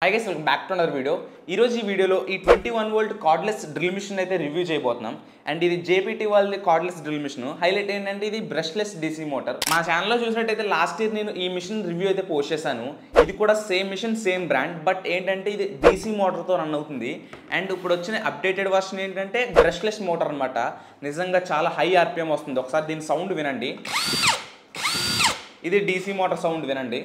high guys welcome back to another video ఈ రోజు ఈ వీడియోలో ఈ twenty one volt cordless drill machine అయితే రివ్యూ చేయబోతున్నాం అండ్ ఇది జేపీటీ వాళ్ళది కార్డ్లెస్ డ్రిల్ మిషన్ హైలైట్ ఏంటంటే ఇది బ్రష్లెస్ డీసీ మోటార్ మా ఛానల్లో చూసినట్టయితే లాస్ట్ ఇయర్ నేను ఈ మిషన్ రివ్యూ అయితే పోస్ట్ చేశాను ఇది కూడా same machine same brand but ఏంటంటే ఇది డీసీ మోటార్తో రన్ అవుతుంది అండ్ ఇప్పుడు వచ్చిన అప్డేటెడ్ వర్షన్ ఏంటంటే బ్రష్లెస్ మోటార్ అనమాట నిజంగా చాలా హై ఆర్పిఎం వస్తుంది ఒకసారి దీని సౌండ్ వినండి ఇది డీసీ మోటార్ సౌండ్ వినండి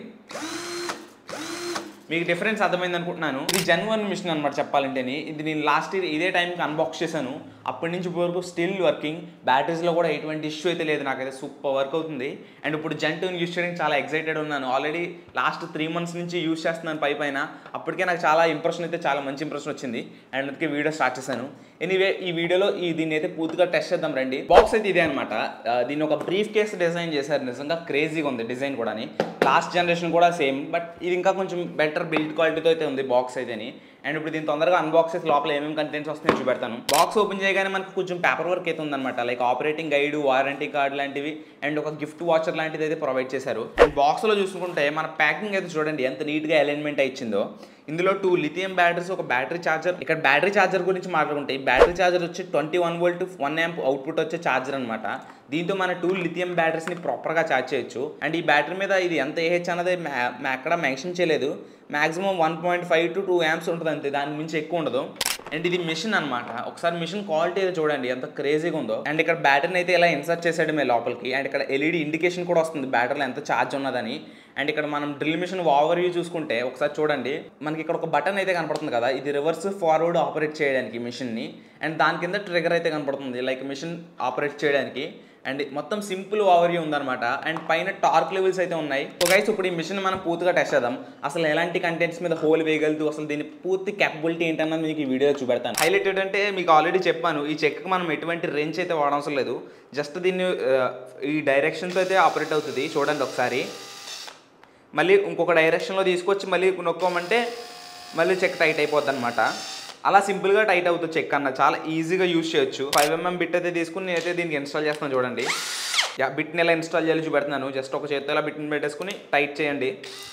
మీకు డిఫరెన్స్ అర్థమైంది అనుకుంటున్నాను ఇది జన్ వన్ మిషన్ అనమాట చెప్పాలంటేని ఇది నేను లాస్ట్ ఇయర్ ఇదే టైంకి అన్బాక్స్ చేశాను అప్పటి నుంచి ఇప్పటి వరకు స్టిల్ వర్కింగ్ బ్యాటరీస్లో కూడా ఎటువంటి ఇష్యూ అయితే లేదు నాకైతే సూపర్ వర్క్ అవుతుంది అండ్ ఇప్పుడు జన్ టూని యూస్ చేయడానికి చాలా ఎక్సైటెడ్ ఉన్నాను ఆల్రెడీ లాస్ట్ త్రీ మంత్స్ నుంచి యూస్ చేస్తున్నాను పై పైన అప్పటికే నాకు చాలా ఇంప్రెషన్ అయితే చాలా మంచి ఇంప్రెషన్ వచ్చింది అండ్ అందుకే వీడియో స్టార్ట్ చేశాను ఎనీవే ఈ వీడియోలో ఈ దీన్ని అయితే పూర్తిగా టెస్ట్ చేద్దాం రండి బాక్స్ అయితే ఇదే అనమాట దీన్ని ఒక బ్రీఫ్ కేస్ డిజైన్ చేశారు నిజంగా క్రేజీగా ఉంది డిజైన్ కూడా లాస్ట్ జనరేషన్ కూడా సేమ్ బట్ ఇది ఇంకా కొంచెం బెటర్ బిల్డ్ క్వాలిటీతో అయితే ఉంది బాక్స్ అయితేని అండ్ ఇప్పుడు దీని తొందరగా అన్బాక్స్ చేసి లోపల ఏమేమి కంటెంట్స్ వస్తున్నాయో చూపెడతాను బాక్స్ ఓపెన్ చేయగానే మనకు కొంచెం పేపర్ వర్క్ అయితే ఉందన్నమాట like operating guide warranty card లాంటివి అండ్ ఒక గిఫ్ట్ వాచర్ లాంటిది అయితే ప్రొవైడ్ చేశారు అండ్ బాక్స్లో చూసుకుంటే మన ప్యాకింగ్ అయితే చూడండి ఎంత నీట్గా అలైన్మెంట్ ఇచ్చిందో ఇందులో టూ లిథియం బ్యాటరీస్ ఒక బ్యాటరీ ఛార్జర్ ఇక్కడ బ్యాటరీ ఛార్జర్ గురించి మాట్లాడుకుంటే ఈ బ్యాటరీ ఛార్జర్ వచ్చి twenty one volt one amp output వచ్చే ఛార్జర్ అనమాట దీంతో మన టూ లిథియం బ్యాటరీస్ని ప్రాపర్గా ఛార్జ్ చేయొచ్చు అండ్ ఈ బ్యాటరీ మీద ఇది ఎంత ఏహెచ్ అన్నది ఎక్కడ మెన్షన్ చేయలేదు maximum one point five to two amps ఉంటుంది అంతే దాని మించి ఎక్కువ ఉండదు అండ్ ఇది మిషన్ అనమాట ఒకసారి మిషన్ క్వాలిటీ అయితే చూడండి ఎంత క్రేజీగా ఉందో అండ్ ఇక్కడ బ్యాటరీని అయితే ఇలా ఇన్సర్ట్ చేసాడు మే లోపలికి అండ్ ఇక్కడ ఎల్ఈడి ఇండికేషన్ కూడా వస్తుంది బ్యాటరీలో ఎంత ఛార్జ్ ఉన్నదని అండ్ ఇక్కడ మనం డ్రిల్ మిషన్ ఓవర్ వ్యూ చూసుకుంటే ఒకసారి చూడండి మనకి ఇక్కడ ఒక బటన్ అయితే కనపడుతుంది కదా ఇది రివర్స్ ఫార్వర్డ్ ఆపరేట్ చేయడానికి మిషన్ని అండ్ దాని కింద ట్రిగర్ అయితే కనపడుతుంది లైక్ మిషన్ ఆపరేట్ చేయడానికి అండ్ మొత్తం సింపుల్ ఓవర్ వ్యూ ఉందన్నమాట అండ్ పైన టార్క్ లెవెల్స్ అయితే ఉన్నాయి సో గైస్ ఇప్పుడు ఈ మిషన్ మనం పూర్తిగా టెస్ట్ చేద్దాం అసలు ఎలాంటి కంటెంట్స్ మీద హోల్ వేయగలదు అసలు దీని పూర్తి క్యాపబిలిటీ ఏంటన్నది మీకు ఈ వీడియో చూపెడతాను హైలైట్ ఏంటంటే మీకు ఆల్రెడీ చెప్పాను ఈ చెక్కి మనం ఎటువంటి రేంజ్ అయితే వాడవసరం లేదు జస్ట్ దీన్ని ఆ, ఈ డైరెక్షన్తో అయితే ఆపరేట్ అవుతుంది చూడండి ఒకసారి మళ్ళీ ఇంకొక డైరెక్షన్లో తీసుకొచ్చి మళ్ళీ నొక్కోమంటే మళ్ళీ చెక్ టైట్ అయిపోద్ది అనమాట అలా సింపుల్గా టైట్ అవుతుంది చెక్ అన్న చాలా ఈజీగా యూజ్ చేయొచ్చు ఫైవ్ ఎంఎం బిట్ అయితే తీసుకుని నేనైతే దీనికి ఇన్స్టాల్ చేస్తాను చూడండి యా బిట్ని ఎలా ఇన్స్టాల్ చేయాలి చూపెడుతున్నాను జస్ట్ ఒక చేతితో ఇలా బిట్ని పెట్టేసుకుని టైట్ చేయండి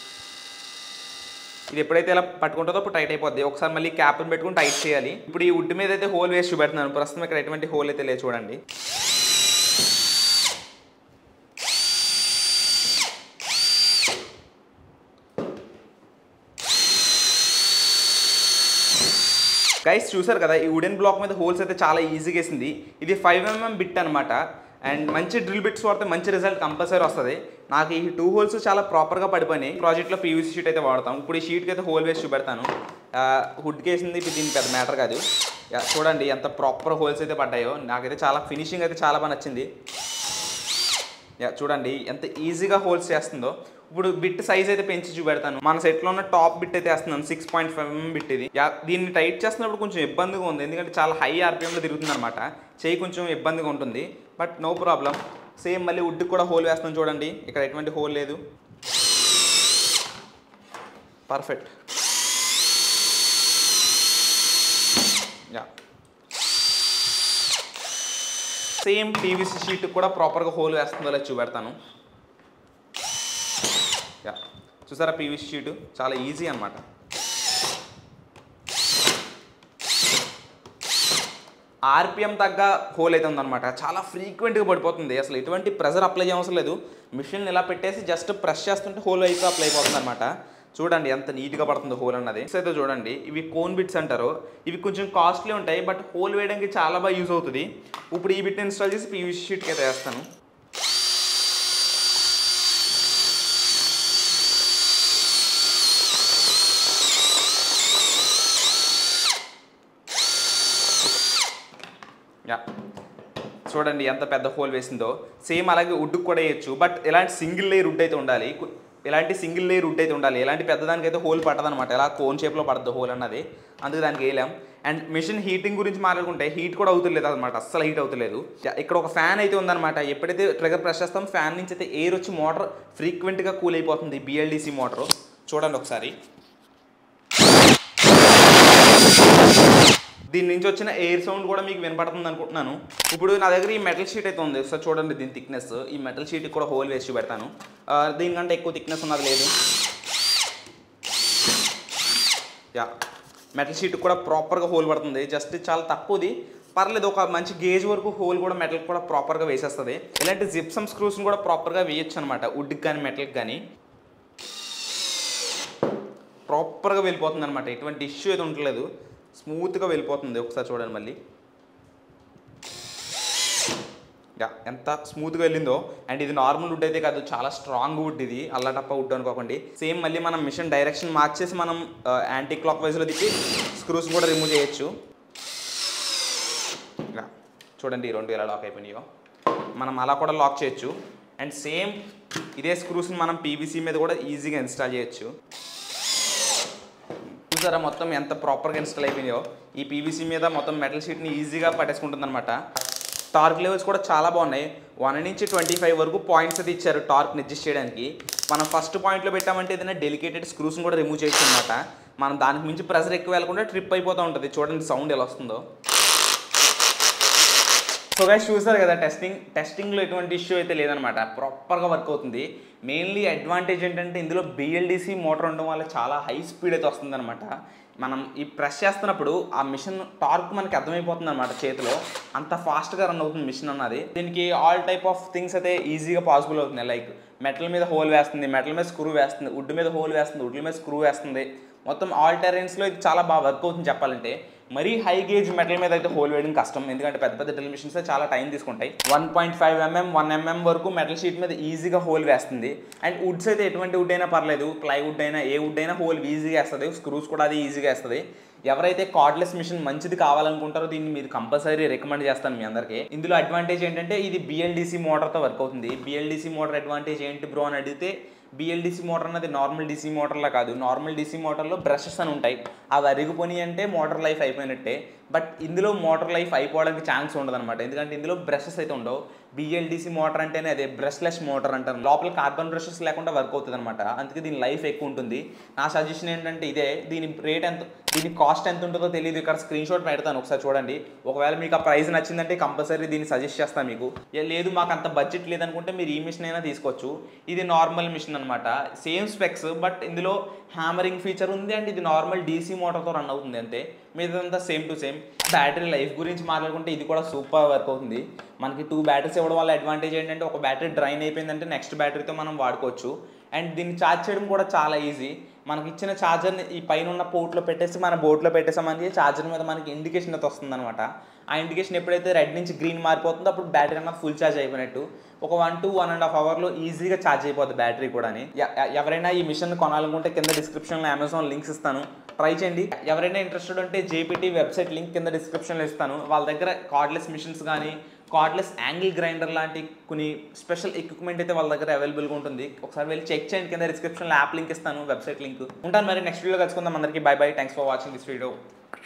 ఇది ఎప్పుడైతే ఇలా పట్టుకుంటుందో అప్పుడు టైట్ అయిపోద్ది ఒకసారి మళ్ళీ క్యాప్ని పెట్టుకుని టైట్ చేయాలి ఇప్పుడు ఈ వుడ్ మీద అయితే హోల్ వేసి చూపెడుతున్నాను ప్రస్తుతం ఇక్కడ ఎటువంటి హోల్ అయితే లేదు చూడండి గైస్ చూసారు కదా ఈ వుడెన్ బ్లాక్ మీద హోల్స్ అయితే చాలా ఈజీగా వేసింది ఇది ఫైవ్ ఎంఎం బిట్ అనమాట అండ్ మంచి డ్రిల్ బిట్స్ వాడితే మంచి రిజల్ట్ కంపల్సరీ వస్తుంది నాకు ఈ టూ హోల్స్ చాలా ప్రాపర్గా పడిపోయినాయి ప్రాజెక్ట్లో పీవీసీ షీట్ అయితే వాడతాం ఇప్పుడు ఈ షీట్కి అయితే హోల్ వేసి చూపెడతాను హుడ్కి వేసింది ఇది దీనికి పెద్ద మ్యాటర్ కాదు యా, చూడండి ఎంత ప్రాపర్ హోల్స్ అయితే పడ్డాయో నాకైతే చాలా ఫినిషింగ్ అయితే చాలా బాగా నచ్చింది యా చూడండి ఎంత ఈజీగా హోల్స్ చేస్తుందో ఇప్పుడు బిట్ సైజ్ అయితే పెంచి చూపెడతాను మన సెట్లో ఉన్న టాప్ బిట్ అయితే వేస్తున్నాను six point five mm bit ఇది యా దీన్ని టైట్ చేస్తున్నప్పుడు కొంచెం ఇబ్బందిగా ఉంది ఎందుకంటే చాలా హై ఆర్పిఎంలో తిరుగుతుంది అనమాట చేయి కొంచెం ఇబ్బందిగా ఉంటుంది బట్ నో ప్రాబ్లం సేమ్ మళ్ళీ వుడ్కి కూడా హోల్ వేస్తాను చూడండి ఇక్కడ ఎటువంటి హోల్ లేదు perfect yeah same PVC sheet కూడా ప్రాపర్గా హోల్ వేస్తుందో లేదో చూపెడతాను యా చూసారా పీవీసీ షీటు చాలా ఈజీ అనమాట ఆర్పిఎం తగ్గ హోల్ అయితే ఉందన్నమాట చాలా ఫ్రీక్వెంట్గా పడిపోతుంది అసలు ఎటువంటి ప్రెజర్ అప్లై చేయవసరం లేదు మిషన్ ఇలా పెట్టేసి జస్ట్ ప్రెస్ చేస్తుంటే హోల్ అయితే అప్లై అయిపోతుంది అనమాట చూడండి ఎంత నీట్గా పడుతుంది హోల్ అన్నది Next అయితే చూడండి ఇవి కోన్ బిట్స్ అంటారు ఇవి కొంచెం కాస్ట్లీ ఉంటాయి బట్ హోల్ వేయడానికి చాలా బాగా యూజ్ అవుతుంది ఇప్పుడు ఈ బిట్ ఇన్స్టాల్ చేసి పీవీసీ షీట్కి అయితే వేస్తాను యా చూడండి ఎంత పెద్ద హోల్ వేసిందో సేమ్ అలాగే వుడ్కి కూడా వేయచ్చు బట్ ఇలాంటి సింగిల్ లేయర్ వుడ్ అయితే ఉండాలి కు- ఇలాంటి సింగిల్ లేయర్ వుడ్ అయితే ఉండాలి ఇలాంటి పెద్దదానికి అయితే హోల్ పట్టదనమాట ఇలా కోన్ షేప్లో పడుతుంది హోల్ అన్నది అందుకే దానికి వేయలేం అండ్ మిషన్ హీటింగ్ గురించి మాట్లాడుకుంటే హీట్ కూడా అవుతలేదు అనమాట అస్సలు హీట్ అవుతలేదు యా, ఇక్కడ ఒక ఫ్యాన్ అయితే ఉందన్నమాట ఎప్పుడైతే ట్రిగర్ ప్రెస్ చేస్తాం ఫ్యాన్ నుంచి అయితే ఎయిర్ వచ్చి మోటార్ ఫ్రీక్వెంట్గా కూల్ అయిపోతుంది బిఎల్డిసి మోటార్ చూడండి ఒకసారి దీని నుంచి వచ్చిన ఎయిర్ సౌండ్ కూడా మీకు వినపడుతుంది అనుకుంటున్నాను ఇప్పుడు నా దగ్గర ఈ మెటల్ షీట్ అయితే ఉంది ఒకసారి చూడండి దీని థిక్నెస్ ఈ మెటల్ షీట్ కూడా హోల్ వేసి పెడతాను ఆ, దీనికంటే ఎక్కువ థిక్నెస్ ఉన్నది లేదు యా మెటల్ షీట్ కూడా ప్రాపర్గా హోల్ పడుతుంది జస్ట్ చాలా తక్కువది పర్లేదు ఒక మంచి గేజ్ వరకు హోల్ కూడా మెటల్ కూడా ప్రాపర్గా వేసేస్తుంది ఇలాంటి జిప్సమ్ స్క్రూస్ని కూడా ప్రాపర్గా వేయొచ్చు అనమాట వుడ్కి కానీ మెటల్కి కానీ ప్రాపర్గా వెళ్ళిపోతుంది అనమాట ఎటువంటి ఇష్యూ అయితే ఉండలేదు స్మూత్గా వెళ్ళిపోతుంది ఒకసారి చూడండి మళ్ళీ యా ఎంత స్మూత్గా వెళ్ళిందో అండ్ ఇది నార్మల్ వుడ్ అయితే కాదు చాలా స్ట్రాంగ్ వుడ్ ఇది అల్లటప్ప వుడ్ అనుకోకండి సేమ్ మళ్ళీ మనం మిషన్ డైరెక్షన్ మార్చేసి మనం యాంటీ క్లాక్ వైజ్లో తిప్పి స్క్రూస్ కూడా రిమూవ్ చేయొచ్చు యా చూడండి ఈ రెండు ఎలా లాక్ అయిపోయినాయో మనం అలా కూడా లాక్ చేయొచ్చు అండ్ సేమ్ ఇదే స్క్రూస్ని మనం పీవీసీ మీద కూడా ఈజీగా ఇన్స్టాల్ చేయొచ్చు చూసారా మొత్తం ఎంత ప్రాపర్గా ఇన్స్టాల్ అయిపోయిందో ఈ పీవీసీ మీద మొత్తం మెటల్ షీట్ని ఈజీగా పట్టేసుకుంటుంది అనమాట టార్క్ లెవెల్స్ కూడా చాలా బాగున్నాయి వన్ నుంచి ట్వంటీ ఫైవ్ వరకు పాయింట్స్ అయితే ఇచ్చారు టార్క్ని అడ్జస్ట్ చేయడానికి మనం ఫస్ట్ పాయింట్లో పెట్టామంటే ఏదైనా డెలికేటెడ్ స్క్రూస్ని కూడా రిమూవ్ చేయొచ్చు అనమాట మనం దానికి మించి ప్రెషర్ ఎక్కువ వెళ్ళకుండా ట్రిప్ అయిపోతూ ఉంటుంది చూడండి సౌండ్ ఎలా వస్తుందో సో గైస్ చూసారు కదా టెస్టింగ్ టెస్టింగ్లో ఎటువంటి ఇష్యూ అయితే లేదనమాట ప్రాపర్గా వర్క్ అవుతుంది మెయిన్లీ అడ్వాంటేజ్ ఏంటంటే ఇందులో బిఎల్డిసి మోటార్ ఉండడం వల్ల చాలా హై స్పీడ్ అయితే వస్తుందన్నమాట మనం ఈ ప్రెస్ చేస్తున్నప్పుడు ఆ మిషన్ టార్క్ మనకి అర్థమైపోతుంది అనమాట చేతిలో అంత ఫాస్ట్గా రన్ అవుతుంది మిషన్ అన్నది దీనికి ఆల్ టైప్ ఆఫ్ థింగ్స్ అయితే ఈజీగా పాసిబుల్ అవుతుంది లైక్ మెటల్ మీద హోల్ వేస్తుంది మెటల్ మీద స్క్రూ వేస్తుంది వుడ్ మీద హోల్ వేస్తుంది వుడ్ మీద స్క్రూ వేస్తుంది మొత్తం ఆల్ టెరెన్స్లో ఇది చాలా బాగా వర్క్ అవుతుంది చెప్పాలంటే మరీ హై గేజ్ మెటల్ మీద అయితే హోల్ వేయడం కష్టం ఎందుకంటే పెద్ద పెద్ద డ్రిల్ మిషన్స్ చాలా టైం తీసుకుంటాయి one point five mm one mm వరకు మెటల్ షీట్ మీద ఈజీగా హోల్ వేస్తుంది అండ్ వుడ్స్ అయితే ఎటువంటి వుడ్ అయినా పర్లేదు ప్లైవుడ్ అయినా ఏ వుడ్ అయినా హోల్ ఈజీగా వేస్తుంది స్క్రూస్ కూడా అది ఈజీగా వేస్తుంది ఎవరైతే కార్డ్లెస్ మిషన్ మంచిది కావాలనుకుంటారో దీన్ని మీరు కంపల్సరీ రికమెండ్ చేస్తాను మీ అందరికీ ఇందులో అడ్వాంటేజ్ ఏంటంటే ఇది బిఎల్డిసి మోటార్తో వర్క్ అవుతుంది బిఎల్డిసి మోటార్ అడ్వాంటేజ్ ఏంటి బ్రో అని అడిగితే బిఎల్డిసి మోటార్ అన్నది నార్మల్ డీసీ మోటార్లా కాదు నార్మల్ డీసీ మోటార్లో బ్రషెస్ అని ఉంటాయి అవి అరిగిపోయి అంటే మోటార్ లైఫ్ అయిపోయినట్టే బట్ ఇందులో మోటార్ లైఫ్ అయిపోవడానికి ఛాన్స్ ఉండదు అనమాట ఎందుకంటే ఇందులో బ్రషెస్ అయితే ఉండవు బిఎల్డిసి మోటార్ అంటేనే అదే బ్రష్లెస్ మోటార్ అంటారు లోపల కార్బన్ బ్రషెస్ లేకుండా వర్క్ అవుతుంది అనమాట అందుకే దీని లైఫ్ ఎక్కువ ఉంటుంది నా సజెషన్ ఏంటంటే ఇదే దీని రేట్ ఎంత దీని కాస్ట్ ఎంత ఉంటుందో తెలియదు ఇక్కడ స్క్రీన్ షాట్ పెడతాను ఒకసారి చూడండి ఒకవేళ మీకు ఆ ప్రైస్ నచ్చిందంటే కంపల్సరీ దీన్ని సజెస్ట్ చేస్తాను మీకు ఏ లేదు మాకు అంత బడ్జెట్ లేదనుకుంటే మీరు ఈ మిషన్ అయినా తీసుకోవచ్చు ఇది నార్మల్ మిషన్ అనమాట సేమ్ స్పెక్స్ బట్ ఇందులో హ్యామరింగ్ ఫీచర్ ఉంది అండ్ ఇది నార్మల్ డీసీ మోటార్తో రన్ అవుతుంది అంతే మీదంతా same to same battery life గురించి మాట్లాడుకుంటే ఇది కూడా సూపర్ వర్క్ అవుతుంది మనకి టూ బ్యాటరీస్ ఇవ్వడం వల్ల అడ్వాంటేజ్ ఏంటంటే ఒక బ్యాటరీ డ్రైన్ అయిపోయిందంటే నెక్స్ట్ బ్యాటరీతో మనం వాడుకోవచ్చు అండ్ దీన్ని ఛార్జ్ చేయడం కూడా చాలా ఈజీ మనకి ఇచ్చిన ఛార్జర్ని ఈ పైన ఉన్న పోర్ట్లో పెట్టేసి మన బోర్డులో పెట్టేసామని ఛార్జర్ మీద మనకి ఇండికేషన్ అయితే వస్తుంది అనమాట ఆ ఇండికేషన్ ఎప్పుడైతే రెడ్ నుంచి గ్రీన్ మారిపోతుందో అప్పుడు బ్యాటరీ అన్నది ఫుల్ ఛార్జ్ అయిపోయినట్టు ఒక one to one and half అవర్లో ఈజీగా ఛార్జ్ అయిపోద్ది బ్యాటరీ కూడా ఎవరైనా ఈ మిషన్ కొనాలనుకుంటే కింద డిస్క్రిప్షన్లో అమెజాన్ లింక్స్ ఇస్తాను ట్రై చేయండి ఎవరైనా ఇంట్రెస్టెడ్ ఉంటే జేపీటీ వెబ్సైట్ లింక్ కింద డిస్క్రిప్షన్లో ఇస్తాను వాళ్ళ దగ్గర కార్డ్లెస్ మిషన్స్ కానీ కార్డ్లెస్ యాంగిల్ గ్రైండర్ లాంటి కొన్ని స్పెషల్ ఎక్విప్మెంట్ అయితే వాళ్ళ దగ్గర అవైలబుల్గా ఉంటుంది ఒకసారి వెళ్ళి చెక్ చేయండి కింద డిస్క్రిప్షన్లో యాప్ లింక్ ఇస్తాను వెబ్సైట్ లింక్ ఉంటాను మరి నెక్స్ట్ వీడియో కలుసుకుందాం అందరికీ bye bye thanks for watching this video